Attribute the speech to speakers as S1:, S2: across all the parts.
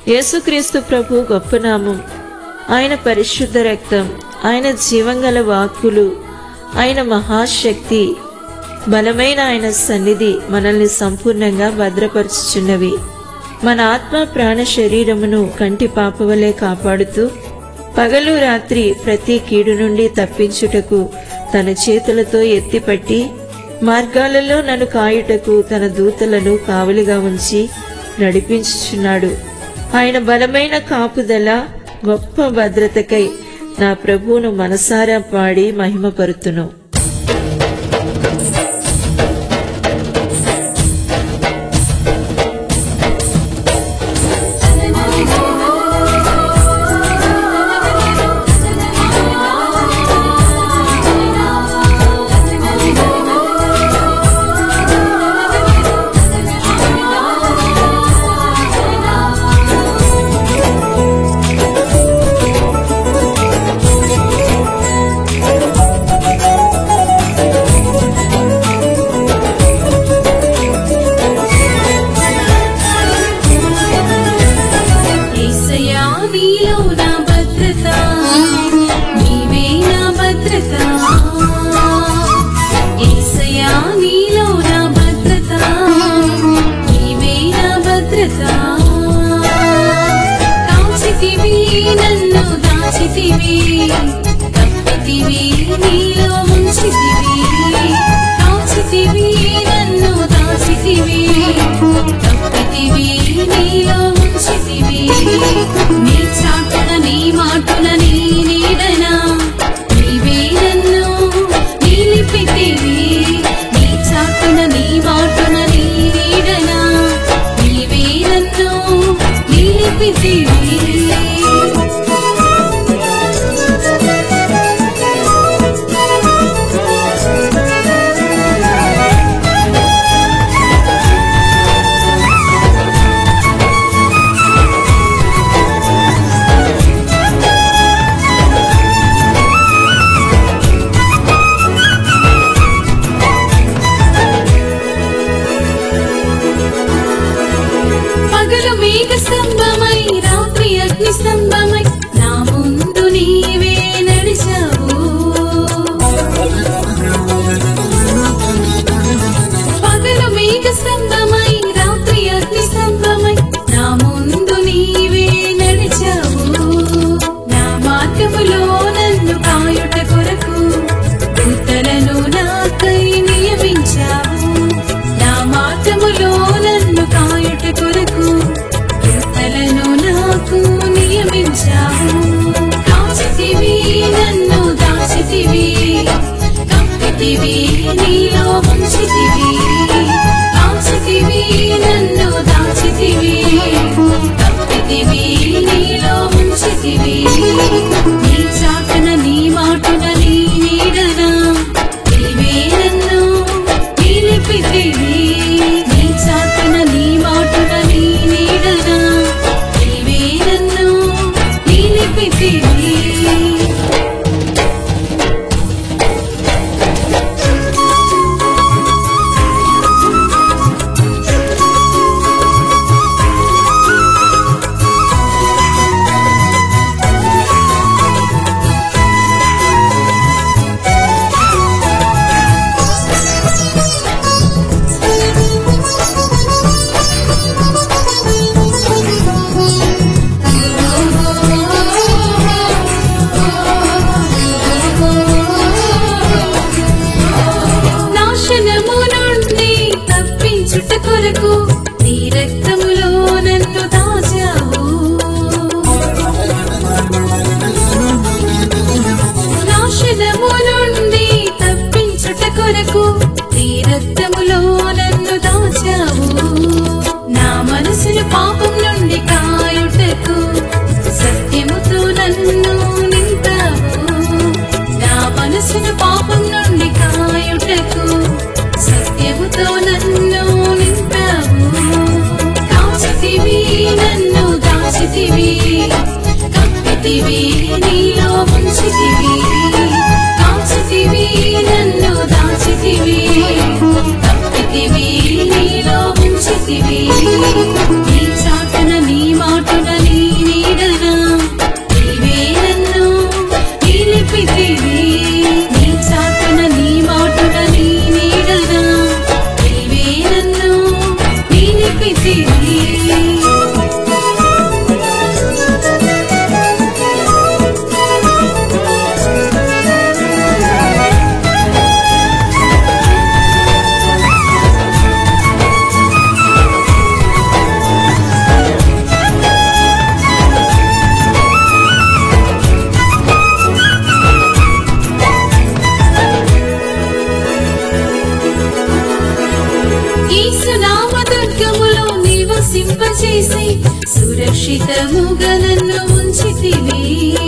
S1: యేసుక్రీస్తు ప్రభు గొప్ప నామం ఆయన పరిశుద్ధ రక్తం ఆయన జీవంగల వాక్కులు ఆయన మహాశక్తి బలమైన ఆయన సన్నిధి మనల్ని సంపూర్ణంగా భద్రపరుచుచున్నవి మన ఆత్మ ప్రాణ శరీరమును కంటి పాపవలే కాపాడుతూ పగలు రాత్రి ప్రతి కీడు నుండి తప్పించుటకు తన చేతులతో ఎత్తిపట్టి మార్గాలలో నన్ను కాయుటకు తన దూతలను కావలిగా ఉంచి నడిపించుచున్నాడు ఆయన బలమైన కాపుదల గొప్ప భద్రతకై నా ప్రభువును మనసారా పాడి మహిమపరుతును
S2: యేసయ్యా నీలో నా భద్రత నీవే నా భద్రత యేసయ్యా నీలో నా భద్రత నీవే నా భద్రత దాచితివి నన్ను దాచితివి తప్పితివి నీలో ఉంచితివి దాచితివి నన్ను దాచితివి తప్పితివి నీలో ఉంచితివి నీ చాటున నీ మాటున నీ నీడన నీవే నన్ను నిలిపితివి నీ చాటున నీ మాటున నీ నీడన నీవే నన్ను నిలిపితివి పగలు మేఘ స్తంభమై రాత్రి అగ్ని సురక్షితముగా నన్ను ఉంచితివి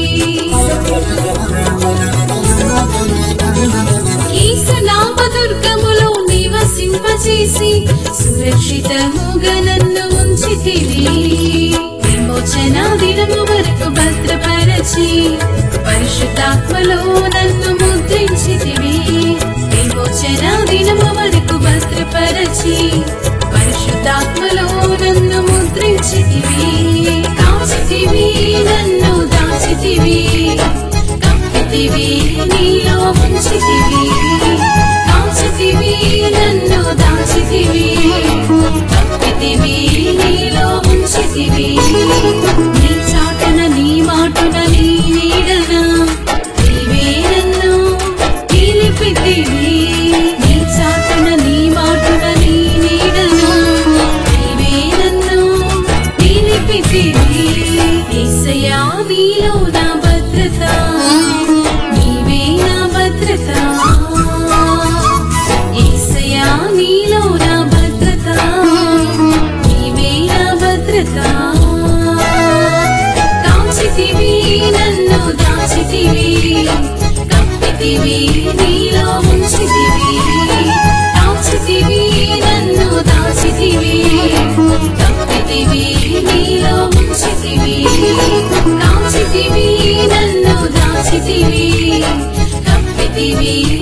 S2: ఈశనామదుర్గములో నివసింపచేసి సురక్షితముగా నన్ను ఉంచితివి విమోచన దినము వరకు భద్రపరచి పరిశుద్ధాత్మలో నన్ను ముద్రించితివి విమోచన దినము వరకు భద్రపరచి పరిశుద్ధాత్మలో నన్ను ముద్రించితివి కాచితివి నన్ను దాచితివి కప్పితివి నీలో ఉంచితివి కాచితివి నన్ను దాచితివి కప్పితివి నీలో ఉంచితివి నీ చాటన నీ మాటున నీ నీడన నీవే నన్ను నిలిపితివి నీ చాటన నీ మాటున నీ నీడన నీవే నన్ను నిలిపితివి యేసయ్యా నీలో నా భద్రత నీవే నా భద్రత యేసయ్యా నీలో నా భద్రత నీవే నా భద్రత కాచితివి నన్ను దాచితివి కప్పితివి నీలో ఉంచితివి కాచితివి నన్ను దాచితివి కప్పితివి నీలో ఉంచితివి కాచితివి నన్ను దాచితివి కప్పితివి